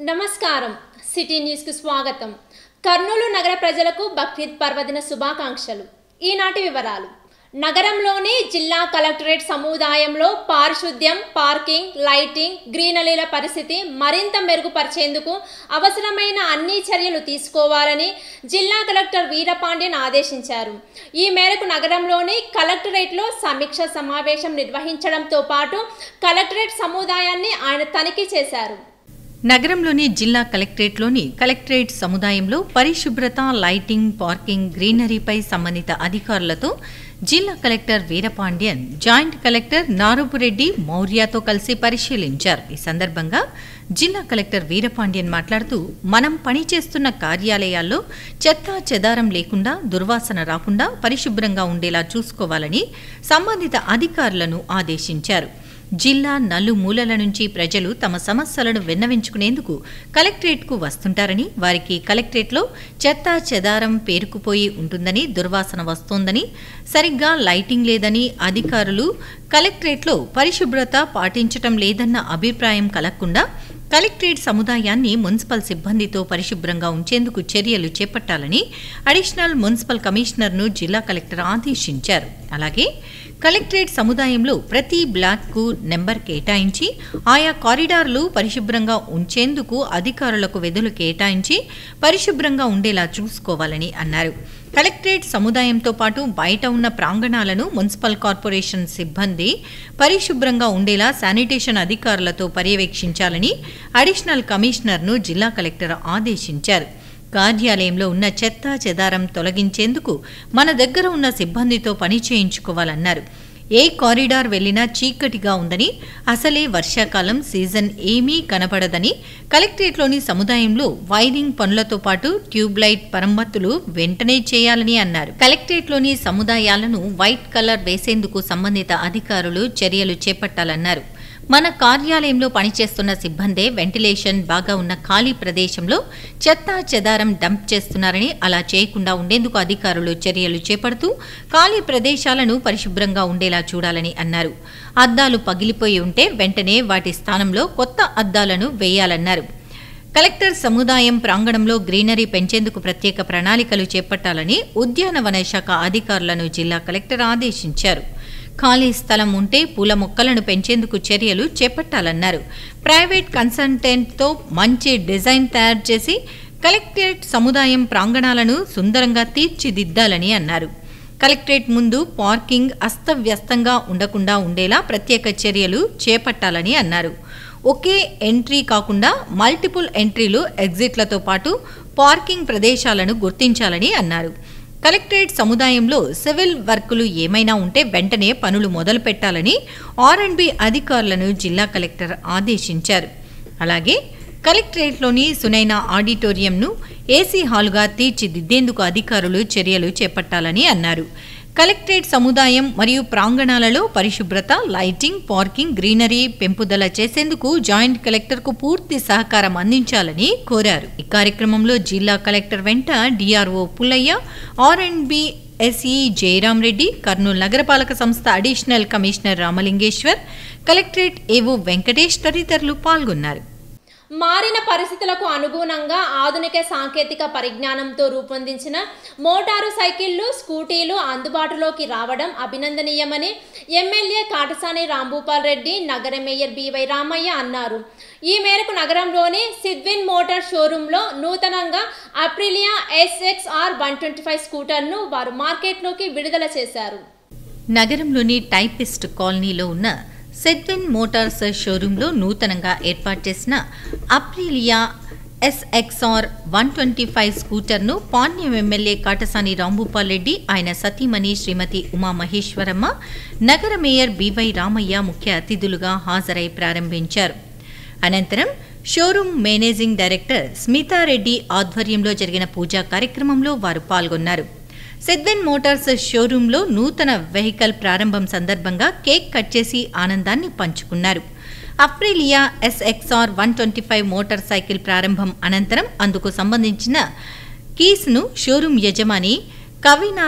నమస్కారం సిటీ న్యూస్కు స్వాగతం కర్నూలు నగర ప్రజలకు బక్రీద్ పర్వదిన శుభాకాంక్షలు ఈనాటి వివరాలు నగరంలోని జిల్లా కలెక్టరేట్ సముదాయంలో పారిశుద్ధ్యం పార్కింగ్ లైటింగ్ గ్రీనరీల పరిస్థితి మరింత మెరుగుపరిచేందుకు అవసరమైన అన్ని చర్యలు తీసుకోవాలని జిల్లా కలెక్టర్ వీరపాండ్యన్ ఆదేశించారు ఈ మేరకు నగరంలోని కలెక్టరేట్లో సమీక్ష సమావేశం నిర్వహించడంతో పాటు కలెక్టరేట్ సముదాయాన్ని ఆయన తనిఖీ చేశారు నగరంలోని జిల్లా కలెక్టరేట్లోని కలెక్టరేట్ సముదాయంలో పరిశుభ్రత లైటింగ్ పార్కింగ్ గ్రీనరీపై సంబంధిత అధికారులతో జిల్లా collector Veerapandian joint collector Narapureddy మౌర్యతో కలిసి పరిశీలించారు ఈ సందర్భంగా జిల్లా కలెక్టర్ వీరపాండ్యన్ మాట్లాడుతూ మనం పనిచేస్తున్న కార్యాలయాల్లో చెత్త చెదారం లేకుండా దుర్వాసన రాకుండా పరిశుభ్రంగా ఉండేలా చూసుకోవాలని సంబంధిత అధికారులను ఆదేశించారు జిల్లా నలుమూలల నుంచి ప్రజలు తమ సమస్యలను విన్నవించుకునేందుకు కలెక్టరేట్కు వస్తుంటారని వారికి కలెక్టరేట్లో చెత్త చెదారం పేరుకుపోయి ఉంటుందని దుర్వాసన వస్తోందని సరిగ్గా లైటింగ్ లేదని అధికారులు కలెక్టరేట్లో పరిశుభ్రత పాటించటం లేదన్న అభిప్రాయం కలగకుండా కలెక్టరేట్ సముదాయాన్ని మున్సిపల్ సిబ్బందితో పరిశుభ్రంగా ఉంచేందుకు చర్యలు చేపట్టాలని అడిషనల్ మున్సిపల్ కమిషనర్ను జిల్లా కలెక్టర్ ఆదేశించారు అలాగే కలెక్టరేట్ సముదాయంలో ప్రతి బ్లాక్కు నెంబర్ కేటాయించి ఆయా కారిడార్లు పరిశుభ్రంగా ఉంచేందుకు అధికారులకు విధులు కేటాయించి పరిశుభ్రంగా ఉండేలా చూసుకోవాలని అన్నారు కలెక్టరేట్ సముదాయంతో పాటు బయట ఉన్న ప్రాంగణాలను మున్సిపల్ కార్పొరేషన్ సిబ్బంది పరిశుభ్రంగా ఉండేలా శానిటేషన్ అధికారులతో పర్యవేక్షించాలని అడిషనల్ కమిషనర్ను జిల్లా కలెక్టర్ ఆదేశించారు కార్యాలయంలో ఉన్న చెత్త చెదారం తొలగించేందుకు మన దగ్గర ఉన్న సిబ్బందితో పని చేయించుకోవాలన్నారు ఏ కారిడార్ వెళ్లినా చీకటిగా ఉందని అసలే వర్షాకాలం సీజన్ ఏమీ కనపడదని కలెక్టరేట్లోని సముదాయంలో వైరింగ్ పనులతో పాటు ట్యూబ్లైట్ మరమ్మతులు వెంటనే చేయాలని అన్నారు కలెక్టరేట్లోని సముదాయాలను వైట్ కలర్ వేసేందుకు సంబంధిత అధికారులు చర్యలు చేపట్టాలన్నారు మన కార్యాలయంలో పనిచేస్తున్న సిబ్బందే వెంటిలేషన్ బాగా ఉన్న ఖాళీ ప్రదేశంలో చెత్త చెదారం డంప్ చేస్తున్నారని అలా చేయకుండా ఉండేందుకు అధికారులు చర్యలు చేపడుతూ ఖాళీ ప్రదేశాలను పరిశుభ్రంగా ఉండేలా చూడాలని అన్నారు అద్దాలు పగిలిపోయి ఉంటే వెంటనే వాటి స్థానంలో కొత్త అద్దాలను వేయాలన్నారు కలెక్టర్ సముదాయం ప్రాంగణంలో గ్రీనరీ పెంచేందుకు ప్రత్యేక ప్రణాళికలు చేపట్టాలని ఉద్యానవన శాఖ అధికారులను జిల్లా కలెక్టర్ ఆదేశించారు ఖాళీ స్థలం ఉంటే పూల మొక్కలను పెంచేందుకు చర్యలు చేపట్టాలన్నారు ప్రైవేట్ కన్సల్టెంట్తో మంచి డిజైన్ తయారు చేసి కలెక్టరేట్ సముదాయం ప్రాంగణాలను సుందరంగా తీర్చిదిద్దాలని అన్నారు కలెక్టరేట్ ముందు పార్కింగ్ అస్తవ్యస్తంగా ఉండకుండా ఉండేలా ప్రత్యేక చర్యలు చేపట్టాలని అన్నారు ఒకే ఎంట్రీ కాకుండా మల్టిపుల్ ఎంట్రీలు ఎగ్జిట్లతో పాటు పార్కింగ్ ప్రదేశాలను గుర్తించాలని అన్నారు కలెక్టరేట్ సముదాయంలో సివిల్ వర్కులు ఏమైనా ఉంటే వెంటనే పనులు మొదలు పెట్టాలని ఆర్ అండ్ బి అధికారులను జిల్లా కలెక్టర్ ఆదేశించారు అలాగే కలెక్టరేట్లోని సునైన ఆడిటోరియంను ఏసీ హాలుగా తీర్చిదిద్దేందుకు అధికారులు చర్యలు చేపట్టాలని అన్నారు కలెక్టరేట్ సముదాయం మరియు ప్రాంగణాలలో పరిశుభ్రత లైటింగ్ పార్కింగ్ గ్రీనరీ పెంపుదల చేసేందుకు జాయింట్ కలెక్టర్కు పూర్తి సహకారం అందించాలని కోరారు ఈ కార్యక్రమంలో జిల్లా కలెక్టర్ వెంట DRO Pullaiah R and B SE Jayaram Reddy Kurnool నగరపాలక సంస్థ అడిషనల్ కమిషనర్ రామలింగేశ్వర్ కలెక్టరేట్ ఏవో వెంకటేష్ తదితరులు పాల్గొన్నారు మారిన పరిస్థితులకు అనుగుణంగా ఆధునిక సాంకేతిక పరిజ్ఞానంతో రూపొందించిన మోటారు సైకిళ్లు స్కూటీలు అందుబాటులోకి రావడం అభినందనీయమని ఎమ్మెల్యే కాటసాని రాంభూపాల్ రెడ్డి నగర మేయర్ బివై రామయ్య అన్నారు ఈ మేరకు నగరంలోని సిద్విన్ మోటార్ షోరూంలో నూతనంగా Aprilia SXR one twenty five స్కూటర్ను వారు మార్కెట్లోకి విడుదల చేశారు నగరంలోని టైపిస్ట్ కాలనీలో ఉన్న సెద్విన్ మోటార్స్ షోరూంలో నూతనంగా ఏర్పాటు చేసిన Aprilia SXR one twenty five స్కూటర్ను పాణ్యం ఎమ్మెల్యే కాటసాని రాంభూపాల్ రెడ్డి ఆయన సతీమణి శ్రీమతి ఉమా మహేశ్వరమ్మ నగర మేయర్ బివై రామయ్య ముఖ్య అతిథులుగా హాజరై ప్రారంభించారు అనంతరం షోరూమ్ మేనేజింగ్ డైరెక్టర్ స్మితారెడ్డి ఆధ్వర్యంలో జరిగిన పూజా కార్యక్రమంలో వారు పాల్గొన్నారు సెద్వెన్ మోటార్స్ షోరూంలో నూతన వెహికల్ ప్రారంభం సందర్భంగా కేక్ కట్ చేసి ఆనందాన్ని పంచుకున్నారు Aprilia SXR one twenty five motorcycle ప్రారంభం అనంతరం అందుకు సంబంధించిన కీస్ను షోరూం యజమాని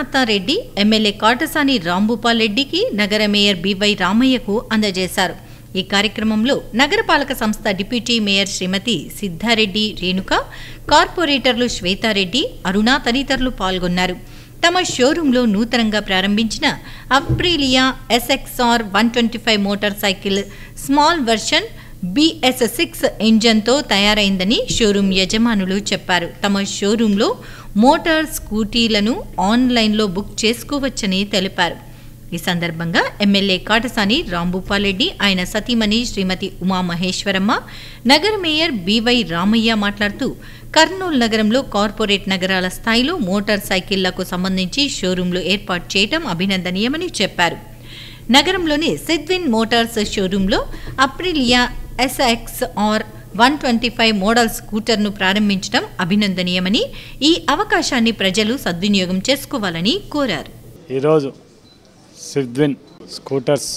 కవినాథారెడ్డి ఎమ్మెల్యే కాటసాని రాంభూపాల్ రెడ్డికి నగర మేయర్ బివై రామయ్యకు అందజేశారు ఈ కార్యక్రమంలో నగరపాలక సంస్థ డిప్యూటీ మేయర్ శ్రీమతి సిద్ధారెడ్డి రేణుక కార్పొరేటర్లు శ్వేతారెడ్డి అరుణ తదితరులు పాల్గొన్నారు తమ షోరూంలో నూతనంగా ప్రారంభించిన Aprilia SXR one twenty five motorcycle small version BS six ఇంజన్తో తయారైందని షోరూం యజమానులు చెప్పారు తమ షోరూంలో మోటార్ స్కూటీలను ఆన్లైన్లో బుక్ చేసుకోవచ్చని తెలిపారు ఈ సందర్భంగా ఎమ్మెల్యే కాటసాని రాంభూపాలరెడ్డి ఆయన సతీమణి శ్రీమతి ఉమామహేశ్వరమ్మ నగర మేయర్ బివై రామయ్య మాట్లాడుతూ కర్నూలు నగరంలో కార్పొరేట్ నగరాల స్థాయిలో మోటార్ సైకిళ్లకు సంబంధించి షోరూంలు ఏర్పాటు చేయడం అభినందనీయమని చెప్పారు నగరంలోని సిద్విన్ మోటార్స్ షోరూంలో Aprilia SX R one twenty five model స్కూటర్ను ప్రారంభించడం అభినందనీయమని ఈ అవకాశాన్ని ప్రజలు సద్వినియోగం చేసుకోవాలని కోరారు ఈరోజు సిద్విన్ స్కూటర్స్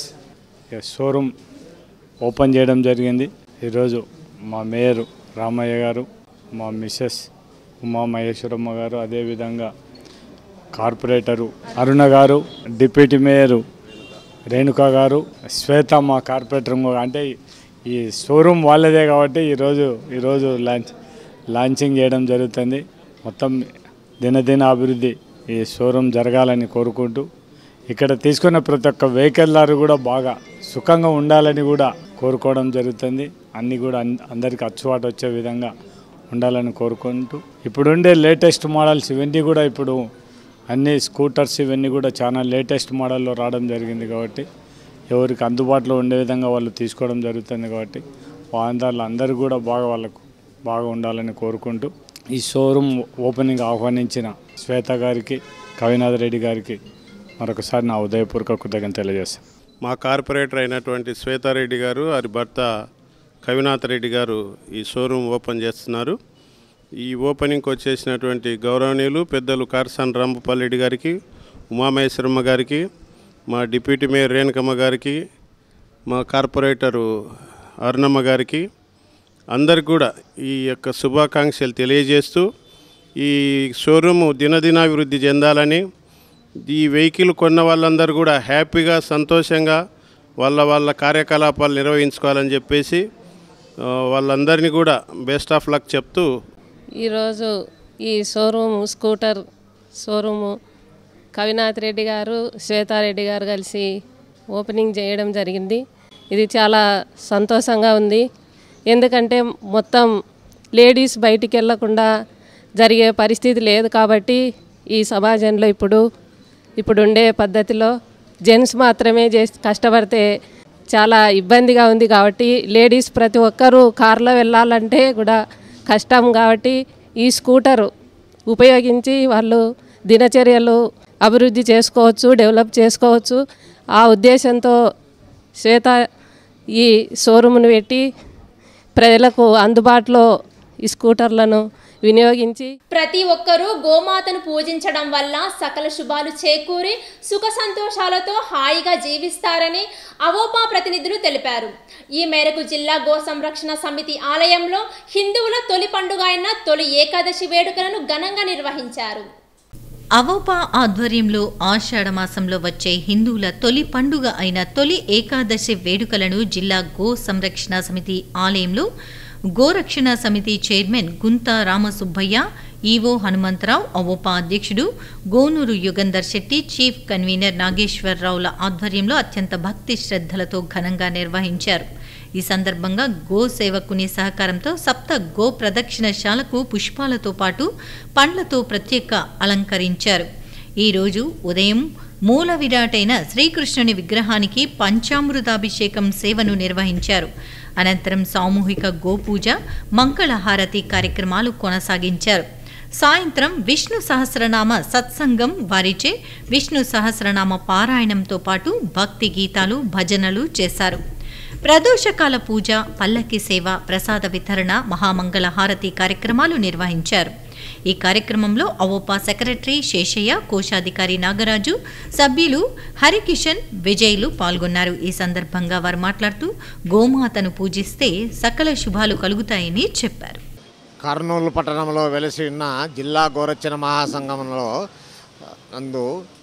షోరూమ్ ఓపెన్ చేయడం జరిగింది ఈరోజు మా మేయర్ రామయ్య గారు మా మిస్సెస్ ఉమా మహేశ్వరమ్మ గారు అదేవిధంగా కార్పొరేటరు అరుణ గారు డిప్యూటీ మేయరు రేణుక గారు శ్వేత మా కార్పొరేటర్ ఇంకో- అంటే ఈ షోరూమ్ వాళ్ళదే కాబట్టి ఈరోజు ఈరోజు లాంచ్ లాంచింగ్ చేయడం జరుగుతుంది మొత్తం దినదిన అభివృద్ధి ఈ షోరూమ్ జరగాలని కోరుకుంటూ ఇక్కడ తీసుకున్న ప్రతి ఒక్క వెహికల్దారు కూడా బాగా సుఖంగా ఉండాలని కూడా కోరుకోవడం జరుగుతుంది అన్నీ కూడా అన్- అందరికీ అచ్చుబాటు వచ్చే విధంగా ఉండాలని కోరుకుంటూ ఇప్పుడుండే లేటెస్ట్ మోడల్స్ ఇవన్నీ కూడా ఇప్పుడు అన్ని స్కూటర్స్ ఇవన్నీ కూడా చాలా లేటెస్ట్ మోడల్లో రావడం జరిగింది కాబట్టి ఎవరికి అందుబాటులో ఉండే విధంగా వాళ్ళు తీసుకోవడం జరుగుతుంది కాబట్టి వాహనదారులు అందరూ కూడా బాగా వాళ్ళకు బాగా ఉండాలని కోరుకుంటూ ఈ షోరూమ్ ఓపెనింగ్ ఆహ్వానించిన శ్వేత గారికి కవినాథ్ రెడ్డి గారికి మరొకసారి నా ఉదయపూర్వక కృతజ్ఞత తెలియజేస్తాను మా కార్పొరేటర్ అయినటువంటి శ్వేతారెడ్డి గారు వారి భర్త కవినాథ్ రెడ్డి గారు ఈ షోరూమ్ ఓపెన్ చేస్తున్నారు ఈ ఓపెనింగ్కి వచ్చేసినటువంటి గౌరవనీయులు పెద్దలు కార్సాన్ రాంభూపాల్ గారికి ఉమామహేశ్వరమ్మ గారికి మా డిప్యూటీ మేయర్ రేణుకమ్మ గారికి మా కార్పొరేటరు అరుణమ్మ గారికి అందరికి కూడా ఈ యొక్క శుభాకాంక్షలు తెలియజేస్తూ ఈ షోరూము దినదినాభివృద్ధి చెందాలని ఈ వెహికల్ కొన్న వాళ్ళందరూ కూడా హ్యాపీగా సంతోషంగా వాళ్ళ వాళ్ళ కార్యకలాపాలు నిర్వహించుకోవాలని చెప్పేసి ఆ, వాళ్ళందరినీ కూడా బెస్ట్ ఆఫ్ లక్ చెప్తూ ఈరోజు ఈ showroom scooter showroom Kavinath Reddy గారు శ్వేతారెడ్డి గారు కలిసి ఓపెనింగ్ చేయడం జరిగింది ఇది చాలా సంతోషంగా ఉంది ఎందుకంటే మొత్తం లేడీస్ బయటికి వెళ్ళకుండా జరిగే పరిస్థితి లేదు కాబట్టి ఈ సమాజంలో ఇప్పుడు ఇప్పుడు ఉండే పద్ధతిలో జెంట్స్ మాత్రమే చేసి కష్టపడితే చాలా ఇబ్బందిగా ఉంది కాబట్టి లేడీస్ ప్రతి ఒక్కరూ కార్లో వెళ్ళాలంటే కూడా కష్టం కాబట్టి ఈ స్కూటర్ ఉపయోగించి వాళ్ళు దినచర్యలు అభివృద్ధి చేసుకోవచ్చు డెవలప్ చేసుకోవచ్చు ఆ ఉద్దేశంతో శ్వేత ఈ షోరూమ్ను పెట్టి ప్రజలకు అందుబాటులో ఈ స్కూటర్లను వినియోగించి ప్రతి ఒక్కరూ గోమాతను పూజించడం వల్ల సకల శుభాలు చేకూరి సుఖ సంతోషాలతో హాయిగా జీవిస్తారని అవోపా ప్రతినిధులు తెలిపారు ఈ మేరకు జిల్లా గో సంరక్షణ సమితి ఆలయంలో హిందువుల తొలి పండుగ అయిన తొలి ఏకాదశి వేడుకలను ఘనంగా నిర్వహించారు అవోపా ఆధ్వర్యంలో ఆషాఢ మాసంలో వచ్చే హిందువుల తొలి పండుగ అయిన తొలి ఏకాదశి వేడుకలను జిల్లా గో సంరక్షణ సమితి ఆలయంలో గోరక్షణ సమితి చైర్మన్ గుంతా రామసుబ్బయ్య ఈవో హనుమంతరావు అవోపా అధ్యక్షుడు గోనూరు యుగంధర్ శెట్టి చీఫ్ కన్వీనర్ నాగేశ్వరరావుల ఆధ్వర్యంలో అత్యంత భక్తి శ్రద్ధలతో ఘనంగా నిర్వహించారు ఈ సందర్భంగా గో సేవకుని సహకారంతో సప్త గో ప్రదక్షిణశాలకు పుష్పాలతో పాటు పండ్లతో ప్రత్యేక అలంకరించారు ఈరోజు ఉదయం మూల విరాటైన శ్రీకృష్ణుని విగ్రహానికి పంచామృతాభిషేకం సేవను నిర్వహించారు అనంతరం సామూహిక గోపూజ మంగళహారతి కార్యక్రమాలు కొనసాగించారు సాయంత్రం విష్ణు సహస్రనామ సత్సంగం వారిచే విష్ణు సహస్రనామ పారాయణంతో పాటు భక్తి గీతాలు భజనలు చేశారు ప్రదోషకాల పూజ పల్లకి సేవ ప్రసాద వితరణ మహామంగళ హారతి కార్యక్రమాలు నిర్వహించారు ఈ కార్యక్రమంలో అవోపా సెక్రటరీ శేషయ్య కోశాధికారి నాగరాజు సభ్యులు హరికిషన్ విజయ్లు పాల్గొన్నారు ఈ సందర్భంగా వారు మాట్లాడుతూ గోమాతను పూజిస్తే సకల శుభాలు కలుగుతాయని చెప్పారు కర్నూలు పట్టణంలో వెలిసి ఉన్న జిల్లా గోరక్షణ మహాసంఘంలో నందు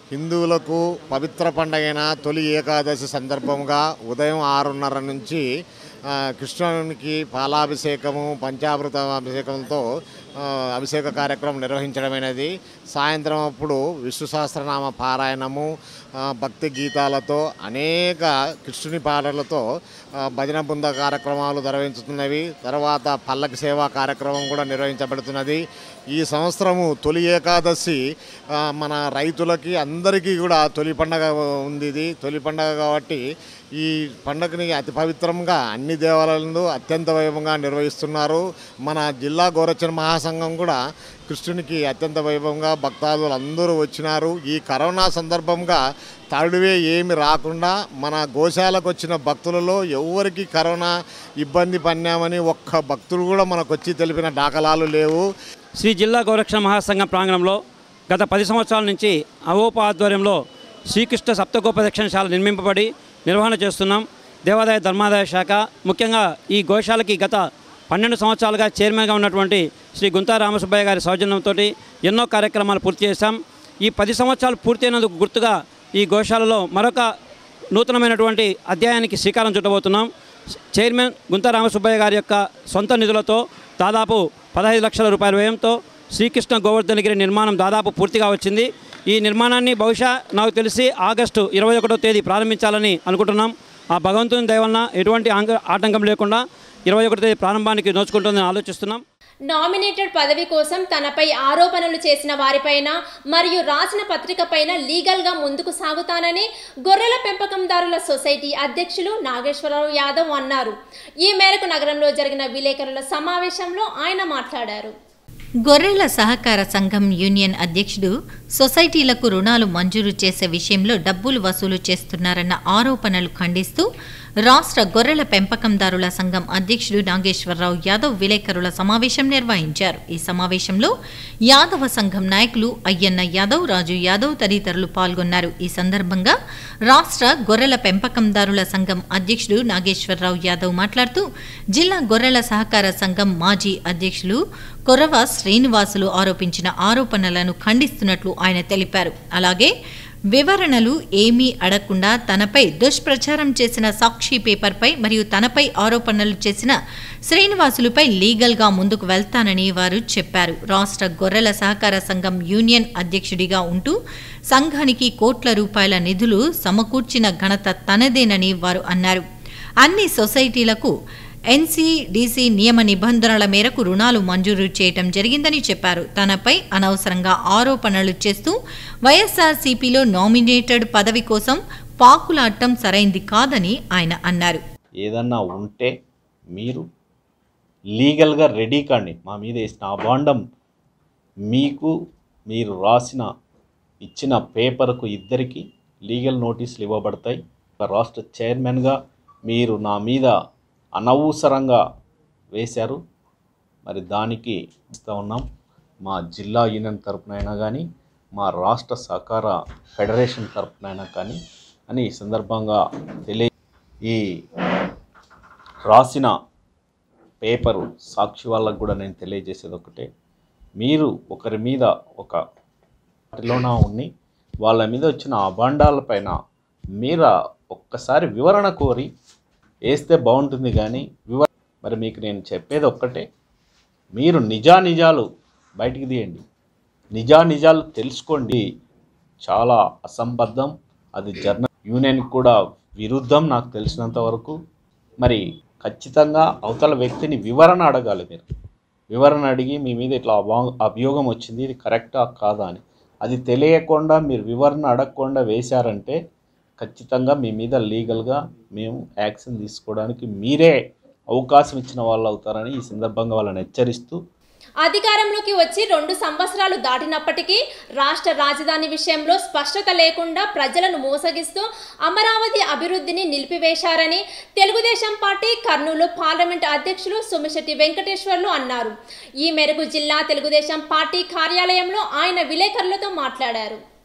హిందువులకు పవిత్ర పండగైన తొలి ఏకాదశి సందర్భంగా ఉదయం ఆరున్నర నుంచి ఆ, కృష్ణునికి పాలాభిషేకము పంచామృత అభిషేకంతో ఆ, అభిషేక కార్యక్రమం నిర్వహించడమైనది సాయంత్రం అప్పుడు విష్ణు సహస్రనామ పారాయణము ఆ, భక్తి గీతాలతో అనేక కృష్ణుని పాటలతో ఆ, భజన బృంద కార్యక్రమాలు నిర్వహించుతున్నవి తర్వాత పల్లకి సేవా కార్యక్రమం కూడా నిర్వహించబడుతున్నది ఈ సంవత్సరము తొలి ఏకాదశి ఆ, మన రైతులకి అందరికీ కూడా తొలి పండగ ఉంది ఇది తొలి పండగ కాబట్టి ఈ పండగని అతి పవిత్రంగా అన్ని దేవాలయాలను అత్యంత వైభవంగా నిర్వహిస్తున్నారు మన జిల్లా గోరచన మహాసంఘం కూడా కృష్ణునికి అత్యంత వైభవంగా భక్తాదులు అందరూ వచ్చినారు ఈ కరోనా సందర్భంగా తడువే ఏమి రాకుండా మన గోశాలకు వచ్చిన భక్తులలో ఎవరికి కరోనా ఇబ్బంది పన్నామని ఒక్క భక్తుడు కూడా మనకు వచ్చి తెలిపిన దాఖలాలు లేవు శ్రీ జిల్లా గౌరక్షణ మహాసంఘం ప్రాంగణంలో గత పది సంవత్సరాల నుంచి అవోప ఆధ్వర్యంలో శ్రీకృష్ణ సప్తగోపదక్షిణశాల నిర్మింపబడి నిర్వహణ చేస్తున్నాం దేవాదాయ ధర్మాదాయ శాఖ ముఖ్యంగా ఈ గోశాలకి గత పన్నెండు సంవత్సరాలుగా చైర్మన్గా ఉన్నటువంటి శ్రీ గుంతా రామసుబ్బయ్య గారి సౌజన్యంతో ఎన్నో కార్యక్రమాలు పూర్తి చేశాం ఈ పది సంవత్సరాలు పూర్తయినందుకు గుర్తుగా ఈ గోశాలలో మరొక నూతనమైనటువంటి అధ్యాయానికి శ్రీకారం చుట్టబోతున్నాం చైర్మన్ గుంతా రామసుబ్బయ్య గారి యొక్క సొంత నిధులతో దాదాపు పదహైదు లక్షల రూపాయల వ్యయంతో శ్రీకృష్ణ గోవర్ధనగిరి నిర్మాణం దాదాపు పూర్తిగా వచ్చింది ఈ నిర్మాణాన్ని బహుశా నాకు తెలిసి ఆగస్టు ఇరవై ఒకటో తేదీ ప్రారంభించాలని అనుకుంటున్నాం ఆ భగవంతుని దయ వలన ఎటువంటి ఆంగ- ఆటంకం లేకుండా ఇరవై ఒకటో తేదీ ప్రారంభానికి నోచుకుంటుందని ఆలోచిస్తున్నాం నామినేటెడ్ పదవి కోసం తనపై ఆరోపణలు చేసిన వారిపైన మరియు రాసిన పత్రికపైన లీగల్గా ముందుకు సాగుతానని గొర్రెల పెంపకందారుల సొసైటీ అధ్యక్షులు నాగేశ్వరరావు యాదవ్ అన్నారు ఈ మేరకు నగరంలో జరిగిన విలేకరుల సమావేశంలో ఆయన మాట్లాడారు గొర్రెల సహకార సంఘం యూనియన్ అధ్యక్షుడు సొసైటీలకు రుణాలు మంజూరు చేసే విషయంలో డబ్బులు వసూలు చేస్తున్నారన్న ఆరోపణలు ఖండిస్తూ రాష్ట్ర గొర్రెల పెంపకందారుల సంఘం అధ్యక్షుడు నాగేశ్వరరావు యాదవ్ విలేకరుల సమావేశం నిర్వహించారు ఈ సమావేశంలో యాదవ సంఘం నాయకులు అయ్యన్న యాదవ్ రాజు యాదవ్ తదితరులు పాల్గొన్నారు ఈ సందర్భంగా రాష్ట్ర గొర్రెల పెంపకందారుల సంఘం అధ్యక్షుడు నాగేశ్వరరావు యాదవ్ మాట్లాడుతూ జిల్లా గొర్రెల సహకార సంఘం మాజీ అధ్యక్షులు కొరవ శ్రీనివాసులు ఆరోపించిన ఆరోపణలను ఖండిస్తున్నట్లు ఆయన తెలిపారు అలాగే వివరణలు ఏమీ అడగకుండా తనపై దుష్ప్రచారం చేసిన సాక్షి పేపర్పై మరియు తనపై ఆరోపణలు చేసిన శ్రీనివాసులపై లీగల్గా ముందుకు వెళ్తానని వారు చెప్పారు రాష్ట్ర గొర్రెల సహకార సంఘం యూనియన్ అధ్యక్షుడిగా ఉంటూ సంఘానికి కోట్ల రూపాయల నిధులు సమకూర్చిన ఘనత తనదేనని వారు అన్నారు అన్ని సొసైటీలకు ఎన్సీడీసీ నియమ నిబంధనల మేరకు రుణాలు మంజూరు చేయటం జరిగిందని చెప్పారు తనపై అనవసరంగా ఆరోపణలు చేస్తూ వైఎస్ఆర్సీపీలో నామినేటెడ్ పదవి కోసం పాకులాడటం సరైంది కాదని ఆయన అన్నారు ఏదన్నా ఉంటే మీరు లీగల్గా రెడీ కండి మా మీద వేసిన అబాండం మీకు మీరు రాసిన ఇచ్చిన పేపర్కు ఇద్దరికి లీగల్ నోటీసులు ఇవ్వబడతాయి ఒక రాష్ట్ర చైర్మన్గా మీరు నా మీద అనవసరంగా వేశారు మరి దానికి ఇస్తూ ఉన్నాం మా జిల్లా యూనియన్ తరపునైనా కానీ మా రాష్ట్ర సహకార ఫెడరేషన్ తరపునైనా కానీ అని ఈ సందర్భంగా తెలియ ఈ రాసిన పేపరు సాక్షి వాళ్ళకు కూడా నేను తెలియజేసేది ఒకటే మీరు ఒకరి మీద ఒక వాటిలోన ఉన్ని వాళ్ళ మీద వచ్చిన అభాండాలపైన మీరు ఒక్కసారి వివరణ కోరి వేస్తే బాగుంటుంది కానీ వివర మరి మీకు నేను చెప్పేది ఒక్కటే మీరు నిజానిజాలు బయటికి తీయండి నిజానిజాలు తెలుసుకోండి చాలా అసంబద్ధం అది జర్నల్ యూనియన్ కూడా విరుద్ధం నాకు తెలిసినంత వరకు మరి ఖచ్చితంగా అవతల వ్యక్తిని వివరణ అడగాలి మీరు వివరణ అడిగి మీ మీద ఇట్లా అభా అభియోగం వచ్చింది ఇది కరెక్టా కాదా అని అది తెలియకుండా మీరు వివరణ అడగకుండా వేశారంటే ఖచ్చితంగా మీ మీద లీగల్గా మేము యాక్షన్ తీసుకోవడానికి మీరే అవకాశం ఇచ్చిన వాళ్ళు అవుతారని ఈ సందర్భంగా వాళ్ళని హెచ్చరిస్తూ అధికారంలోకి వచ్చి రెండు సంవత్సరాలు దాటినప్పటికీ రాష్ట్ర రాజధాని విషయంలో స్పష్టత లేకుండా ప్రజలను మోసగిస్తూ అమరావతి అభివృద్ధిని నిలిపివేశారని తెలుగుదేశం పార్టీ కర్నూలు పార్లమెంట్ అధ్యక్షులు సోమిశెట్టి వెంకటేశ్వర్లు అన్నారు ఈ మేరకు జిల్లా తెలుగుదేశం పార్టీ కార్యాలయంలో ఆయన విలేకరులతో మాట్లాడారు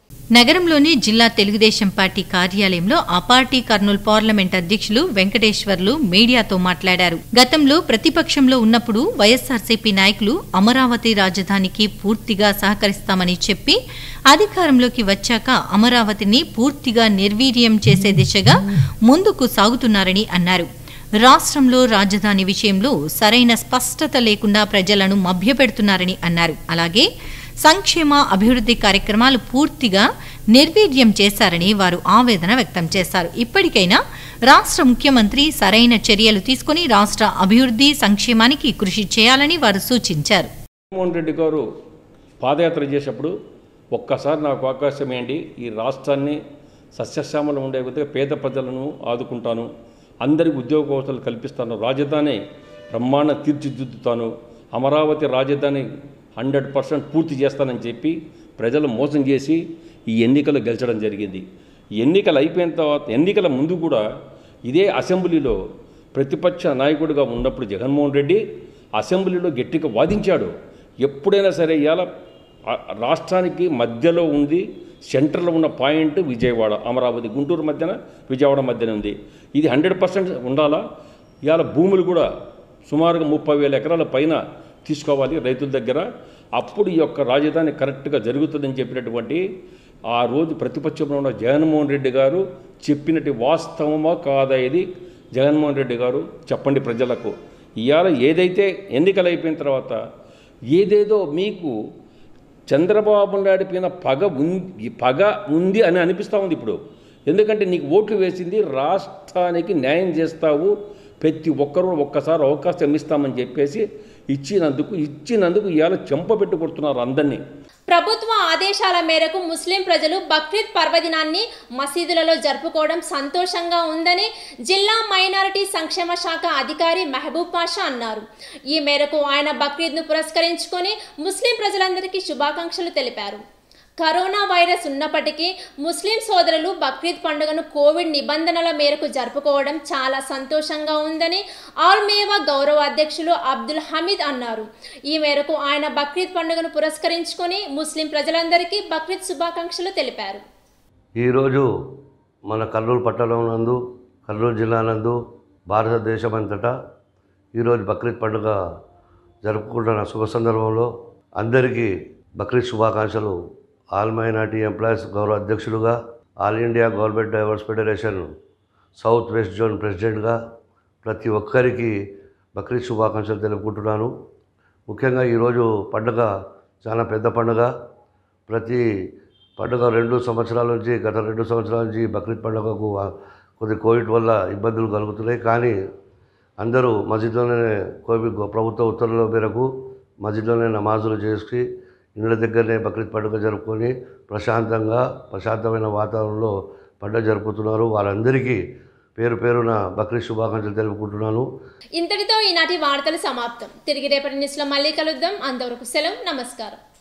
నగరంలోని జిల్లా తెలుగుదేశం పార్టీ కార్యాలయంలో ఆ పార్టీ కర్నూలు పార్లమెంట్ అధ్యక్షులు వెంకటేశ్వర్లు మీడియాతో మాట్లాడారు గతంలో ప్రతిపక్షంలో ఉన్నప్పుడు వైఎస్సార్సీపీ నాయకులు అమరావతి రాజధానికి పూర్తిగా సహకరిస్తామని చెప్పి అధికారంలోకి వచ్చాక అమరావతిని పూర్తిగా నిర్వీర్యం చేసే దిశగా ముందుకు సాగుతున్నారని అన్నారు రాష్ట్రంలో రాజధాని విషయంలో సరైన స్పష్టత లేకుండా ప్రజలను మభ్యపెడుతున్నారని అన్నారు అలాగే సంక్షేమ అభివృద్ధి కార్యక్రమాలు పూర్తిగా నిర్వీర్యం చేశారని వారు ఆవేదన వ్యక్తం చేశారు ఇప్పటికైనా రాష్ట్ర ముఖ్యమంత్రి సరైన చర్యలు తీసుకుని రాష్ట్ర అభివృద్ధి సంక్షేమానికి కృషి చేయాలని వారు సూచించారు జగన్మోహన్ రెడ్డి గారు పాదయాత్ర చేసేప్పుడు ఒక్కసారి నాకు అవకాశం ఏంటి ఈ రాష్ట్రాన్ని సస్యశ్యామలు ఉండే విధంగా పేద ప్రజలను ఆదుకుంటాను అందరికి ఉద్యోగ అవసరాలు కల్పిస్తాను రాజధాని బ్రహ్మాండ తీర్చిదిద్దుతాను అమరావతి రాజధాని హండ్రెడ్ పర్సెంట్ పూర్తి చేస్తానని చెప్పి ప్రజలు మోసం చేసి ఈ ఎన్నికలు గెలిచడం జరిగింది ఈ ఎన్నికలు అయిపోయిన తర్వాత ఎన్నికల ముందు కూడా ఇదే అసెంబ్లీలో ప్రతిపక్ష నాయకుడిగా ఉన్నప్పుడు జగన్మోహన్ రెడ్డి అసెంబ్లీలో గట్టిగా వాదించాడు ఎప్పుడైనా సరే ఇవాళ ఆ రాష్ట్రానికి మధ్యలో ఉంది సెంటర్లో ఉన్న పాయింట్ విజయవాడ అమరావతి గుంటూరు మధ్యన విజయవాడ మధ్యన ఉంది ఇది హండ్రెడ్ పర్సెంట్ ఉండాలా ఇవాళ భూములు కూడా సుమారుగా ముప్పై వేల ఎకరాల పైన తీసుకోవాలి రైతుల దగ్గర అప్పుడు ఈ యొక్క రాజధాని కరెక్ట్గా జరుగుతుందని చెప్పినటువంటి ఆ రోజు ప్రతిపక్షంలో ఉన్న జగన్మోహన్ రెడ్డి గారు చెప్పినట్టు వాస్తవమా కాదా ఇది జగన్మోహన్ రెడ్డి గారు చెప్పండి ప్రజలకు ఇవాళ ఏదైతే ఎన్నికలు అయిపోయిన తర్వాత ఏదేదో మీకు చంద్రబాబు నాయుడు పైన పగ ఉంది పగ ఉంది అని అనిపిస్తూ ఉంది ఇప్పుడు ఎందుకంటే నీకు ఓట్లు వేసింది రాష్ట్రానికి న్యాయం చేస్తావు ప్రతి ఒక్కరూ ఒక్కసారి అవకాశం ఇస్తామని చెప్పేసి ఇచ్చినందుకు ఇచ్చినందుకు ఇవాళ చెంపబెట్టు కొడుతున్నారు అందరినీ ప్రభుత్వ ఆదేశాల మేరకు ముస్లిం ప్రజలు బక్రీద్ పర్వదినాన్ని మసీదులలో జరుపుకోవడం సంతోషంగా ఉందని జిల్లా మైనారిటీ సంక్షేమ శాఖ అధికారి మహబూబ్ పాషా అన్నారు ఈ మేరకు ఆయన బక్రీద్ను పురస్కరించుకొని ముస్లిం ప్రజలందరికీ శుభాకాంక్షలు తెలిపారు కరోనా వైరస్ ఉన్నప్పటికీ ముస్లిం సోదరులు బక్రీద్ పండుగను కోవిడ్ నిబంధనల మేరకు జరుపుకోవడం చాలా సంతోషంగా ఉందని ఆల్మేవా గౌరవ అధ్యక్షులు అబ్దుల్ హమీద్ అన్నారు ఈ మేరకు ఆయన బక్రీద్ పండుగను పురస్కరించుకొని ముస్లిం ప్రజలందరికీ బక్రీద్ శుభాకాంక్షలు తెలిపారు ఈరోజు మన కర్నూలు పట్టణం నందు కర్నూలు జిల్లా నందు భారతదేశం అంతటా ఈరోజు బక్రీద్ పండుగ జరుపుకుంటున్న శుభ సందర్భంలో అందరికీ బక్రీద్ శుభాకాంక్షలు ఆల్ మైనార్టీ ఎంప్లాయీస్ గౌరవ అధ్యక్షులుగా all India government drivers federation south west zone ప్రెసిడెంట్గా ప్రతి ఒక్కరికి బక్రీద్ శుభాకాంక్షలు తెలుపుకుంటున్నాను ముఖ్యంగా ఈరోజు పండుగ చాలా పెద్ద పండుగ ప్రతి పండుగ రెండు సంవత్సరాల నుంచి గత రెండు సంవత్సరాల నుంచి బక్రీద్ పండుగకు ఆ, కొద్ది కోవిడ్ వల్ల ఇబ్బందులు కలుగుతున్నాయి కానీ అందరూ మస్జిద్లోనే కోవిడ్ ప్రభుత్వ ఉత్తర్వుల మేరకు మస్జిద్లోనే నమాజులు చేసి ఇళ్ళ దగ్గరనే బక్రీద్ పండుగ జరుపుకొని ప్రశాంతంగా ప్రశాంతమైన వాతావరణంలో పండుగ జరుపుతున్నారు వారందరికీ పేరు పేరున బక్రీద్ శుభాకాంక్షలు తెలుపుకుంటున్నాను ఇంతటితో ఈనాటి వార్తలు సమాప్తం తిరిగి రేపటి న్యూస్లో మళ్ళీ కలుద్దాం అంతవరకు సెలవు నమస్కారం